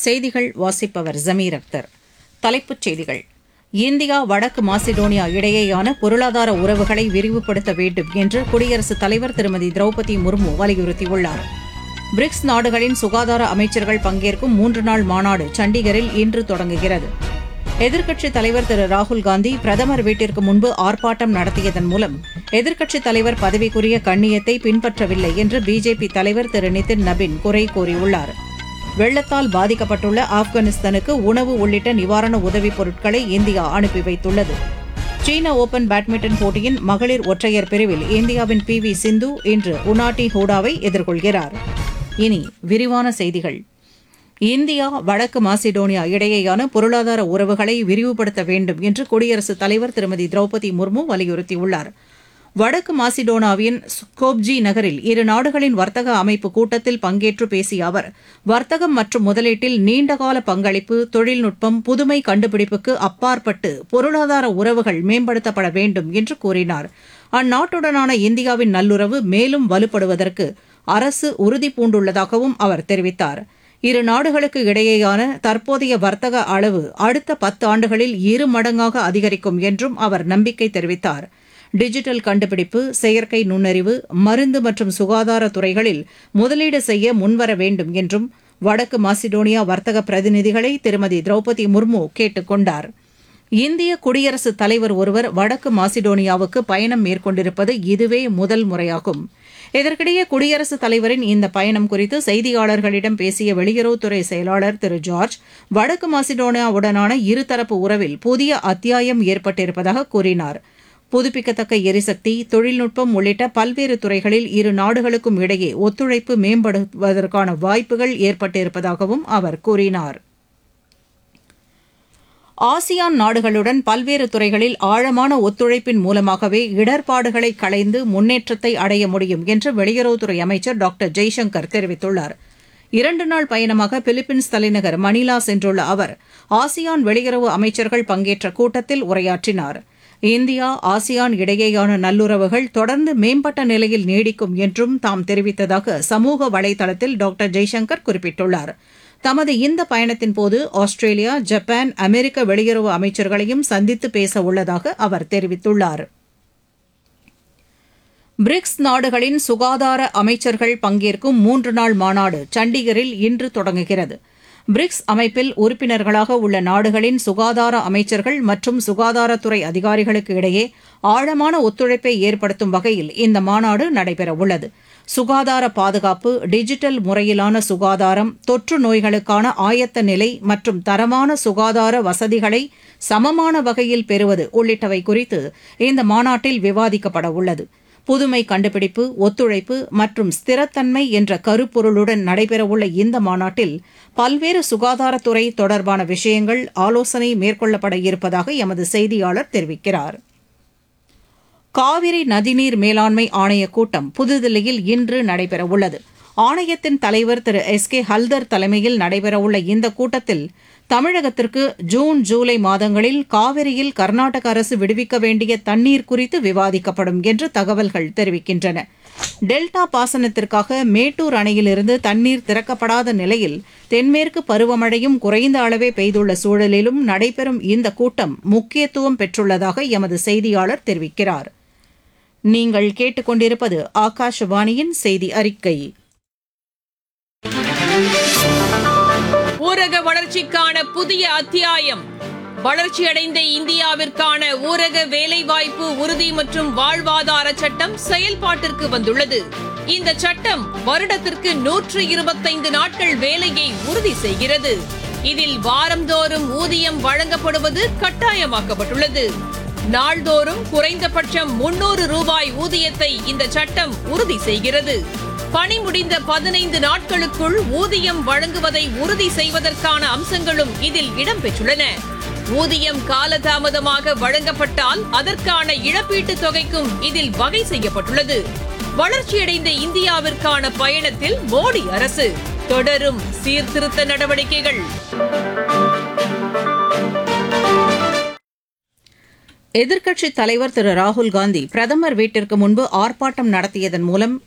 செய்திகள் வாசிப்பவர் ஜமீர் அக்தர் தலைப்புச் செய்திகள் இந்தியா வடக்கு மாசிடோனியா இடையேயான பொருளாதார உறவுகளை விரிவுபடுத்த வேண்டும் என்று குடியரசுத் தலைவர் திருமதி திரௌபதி முர்மு வலியுறுத்தியுள்ளார் பிரிக்ஸ் நாடுகளின் சுகாதார அமைச்சர்கள் பங்கேற்கும் மூன்று நாள் மாநாடு சண்டிகரில் இன்று தொடங்குகிறது எதிர்க்கட்சித் தலைவர் திரு ராகுல் காந்தி பிரதமர் வீட்டிற்கு முன்பு ஆர்ப்பாட்டம் நடத்தியதன் மூலம் எதிர்க்கட்சித் தலைவர் பதவிக்குரிய கண்ணியத்தை பின்பற்றவில்லை என்று பிஜேபி தலைவர் திரு நிதின் நபின் குறை கூறியுள்ளார் வெள்ளத்தால் பாதிக்கப்பட்டுள்ள ஆப்கானிஸ்தானுக்கு உணவு உள்ளிட்ட நிவாரண உதவிப் பொருட்களை இந்தியா அனுப்பி வைத்துள்ளது சீன ஓபன் பேட்மிண்டன் போட்டியின் மகளிர் ஒற்றையர் பிரிவில் இந்தியாவின் பி வி சிந்து இன்று உனாட்டி ஹூடாவை எதிர்கொள்கிறார் இனி விரிவான செய்திகள் இந்தியா வடக்கு மாசிடோனியா இடையேயான பொருளாதார உறவுகளை விரிவுபடுத்த வேண்டும் என்று குடியரசுத் தலைவர் திருமதி திரௌபதி முர்மு வலியுறுத்தியுள்ளார் வடக்கு மாசிடோனாவின் ஸ்கோப்ஜி நகரில் இரு நாடுகளின் வர்த்தக அமைப்பு கூட்டத்தில் பங்கேற்று பேசிய அவர் வர்த்தகம் மற்றும் முதலீட்டில் நீண்டகால பங்களிப்பு தொழில்நுட்பம் புதுமை கண்டுபிடிப்புக்கு அப்பாற்பட்டு பொருளாதார உறவுகள் மேம்படுத்தப்பட வேண்டும் என்று கூறினார் அந்நாட்டுடனான இந்தியாவின் நல்லுறவு மேலும் வலுப்படுவதற்கு அரசு உறுதி பூண்டுள்ளதாகவும் அவர் தெரிவித்தார் இரு நாடுகளுக்கு இடையேயான தற்போதைய வர்த்தக அளவு அடுத்த பத்து ஆண்டுகளில் இரு மடங்காக அதிகரிக்கும் என்றும் அவர் நம்பிக்கை தெரிவித்தார் டிஜிட்டல் கண்டுபிடிப்பு செயற்கை நுண்ணறிவு மருந்து மற்றும் சுகாதார துறைகளில் முதலீடு செய்ய முன்வர வேண்டும் என்றும் வடக்கு மாசிடோனியா வர்த்தக பிரதிநிதிகளை திருமதி திரௌபதி முர்மு கேட்டுக் கொண்டார் இந்திய குடியரசுத் தலைவர் ஒருவர் வடக்கு மாசிடோனியாவுக்கு பயணம் மேற்கொண்டிருப்பது இதுவே முதல் முறையாகும் இதற்கிடையே குடியரசுத் தலைவரின் இந்த பயணம் குறித்து செய்தியாளர்களிடம் பேசிய வெளியுறவுத்துறை செயலாளர் திரு ஜார்ஜ் வடக்கு மாசிடோனியாவுடனான இருதரப்பு உறவில் புதிய அத்தியாயம் ஏற்பட்டிருப்பதாக கூறினார் புதுப்பிக்கத்தக்க எரிசக்தி தொழில்நுட்பம் உள்ளிட்ட பல்வேறு துறைகளில் இரு நாடுகளுக்கும் இடையே ஒத்துழைப்பு மேம்படுவதற்கான வாய்ப்புகள் ஏற்பட்டிருப்பதாகவும் அவர் கூறினார் ஆசியான் நாடுகளுடன் பல்வேறு துறைகளில் ஆழமான ஒத்துழைப்பின் மூலமாகவே இடர்பாடுகளை களைந்து முன்னேற்றத்தை அடைய முடியும் என்று வெளியுறவுத்துறை அமைச்சர் டாக்டர் ஜெய்சங்கர் தெரிவித்துள்ளார் இரண்டு நாள் பயணமாக பிலிப்பீன்ஸ் தலைநகர் மணிலா சென்றுள்ள அவர் ஆசியான் வெளியுறவு அமைச்சர்கள் பங்கேற்ற கூட்டத்தில் உரையாற்றினார் இந்தியா ஆசியான் இடையேயான நல்லுறவுகள் தொடர்ந்து மேம்பட்ட நிலையில் நீடிக்கும் என்றும் தாம் தெரிவித்ததாக சமூக வலைதளத்தில் டாக்டர் ஜெய்சங்கர் குறிப்பிட்டுள்ளார் தமது இந்த பயணத்தின் போது ஆஸ்திரேலியா ஜப்பான் அமெரிக்க வெளியுறவு அமைச்சர்களையும் சந்தித்து பேச உள்ளதாக அவர் தெரிவித்துள்ளார் பிரிக்ஸ் நாடுகளின் சுகாதார அமைச்சர்கள் பங்கேற்கும் மூன்று நாள் மாநாடு சண்டிகரில் இன்று தொடங்குகிறது பிரிக்ஸ் அமைப்பில் உறுப்பினர்களாக உள்ள நாடுகளின் சுகாதார அமைச்சர்கள் மற்றும் சுகாதாரத்துறை அதிகாரிகளுக்கு இடையே ஆழமான ஒத்துழைப்பை ஏற்படுத்தும் வகையில் இந்த மாநாடு நடைபெறவுள்ளது சுகாதார பாதுகாப்பு டிஜிட்டல் முறையிலான சுகாதாரம் தொற்று நோய்களுக்கான ஆயத்த நிலை மற்றும் தரமான சுகாதார வசதிகளை சமமான வகையில் பெறுவது உள்ளிட்டவை குறித்து இந்த மாநாட்டில் விவாதிக்கப்பட உள்ளது புதுமை கண்டுபிடிப்பு ஒத்துழைப்பு மற்றும் ஸ்திரத்தன்மை என்ற கருப்பொருளுடன் நடைபெறவுள்ள இந்த மாநாட்டில் பல்வேறு சுகாதாரத்துறை தொடர்பான விஷயங்கள் ஆலோசனை மேற்கொள்ளப்பட இருப்பதாக எமது செய்தியாளர் தெரிவிக்கிறார் காவிரி நதிநீர் மேலாண்மை ஆணையக் கூட்டம் புதுதில்லியில் இன்று நடைபெறவுள்ளது ஆணையத்தின் தலைவர் திரு எஸ் கே ஹல்தர் தலைமையில் நடைபெறவுள்ள இந்த கூட்டத்தில் தமிழகத்திற்கு ஜூன் ஜூலை மாதங்களில் காவிரியில் கர்நாடக அரசு விடுவிக்க வேண்டிய தண்ணீர் குறித்து விவாதிக்கப்படும் என்று தகவல்கள் தெரிவிக்கின்றன டெல்டா பாசனத்திற்காக மேட்டூர் அணையிலிருந்து தண்ணீர் திறக்கப்படாத நிலையில் தென்மேற்கு பருவமழையும் குறைந்த அளவே பெய்துள்ள சூழலிலும் நடைபெறும் இந்த கூட்டம் முக்கியத்துவம் பெற்றுள்ளதாக எமது செய்தியாளர் தெரிவிக்கிறார் நீங்கள் கேட்டுக்கொண்டிருப்பது ஆகாஷவாணியின் செய்தி அறிக்கை ஊரக வளர்ச்சிக்கான புதிய அத்தியாயம் வளர்ச்சியடைந்த இந்தியாவிற்கான ஊரக வேலைவாய்ப்பு உறுதி மற்றும் வாழ்வாதார சட்டம் செயல்பாட்டிற்கு வந்துள்ளது இந்த சட்டம் வருடத்திற்கு நூற்று இருபத்தைந்து நாட்கள் வேலையை உறுதி செய்கிறது இதில் வாரந்தோறும் ஊதியம் வழங்கப்படுவது கட்டாயமாக்கப்பட்டுள்ளது நாள்தோறும் குறைந்தபட்சம் முன்னூறு ரூபாய் ஊதியத்தை இந்த சட்டம் உறுதி செய்கிறது பணி முடிந்த பதினைந்து நாட்களுக்குள் ஊதியம் வழங்குவதை உறுதி செய்வதற்கான அம்சங்களும் இதில் இடம்பெற்றுள்ளன ஊதியம் காலதாமதமாக வழங்கப்பட்டால் அதற்கான இழப்பீட்டுத் தொகைக்கும் இதில் வகை செய்யப்பட்டுள்ளது வளர்ச்சியடைந்த இந்தியாவிற்கான பயணத்தில் மோடி அரசு தொடரும் சீர்திருத்த நடவடிக்கைகள் எதிர்க்கட்சித் தலைவர் திரு ராகுல் காந்தி பிரதமர் வீட்டிற்கு முன்பு ஆர்ப்பாட்டம் நடத்தியதன் மூலம்